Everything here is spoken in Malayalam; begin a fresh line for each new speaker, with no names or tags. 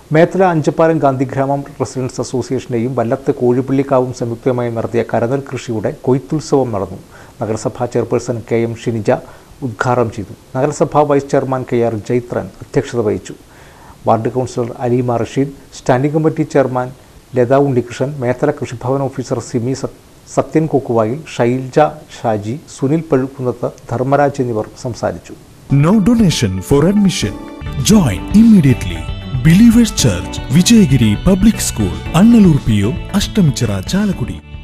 മേത്തല അഞ്ചപ്പാലം ഗാന്ധിഗ്രാമം റെസിഡൻസ് അസോസിയേഷന്റെയും വല്ലത്ത് കോഴിപ്പള്ളിക്കാവും സംയുക്തമായി നടത്തിയ കരനെൽ കൃഷിയുടെ കൊയ്ത്തുത്സവം നടന്നു നഗരസഭാ ചെയർപേഴ്സൺ കെ എം ഷിനിജ ഉദ്ഘാടനം ചെയ്തു നഗരസഭാ vice chairman K R Jaithran അധ്യക്ഷത വഹിച്ചു ward councillor Aleema Rasheed standing committee chairman Latha Unnikrishnan Methala Krishibhavan officer Simi സത്- സത്യൻ കൊക്കുവായിൽ ഷൈൽജ ഷാജി സുനിൽ പഴുക്കുന്നത്ത് ധർമ്മരാജ് എന്നിവർ സംസാരിച്ചു
No donation for admission. Join immediately. Believers Church, Vijayagiri Public School, Annalur PO, Ashtamichira, Chalakudi.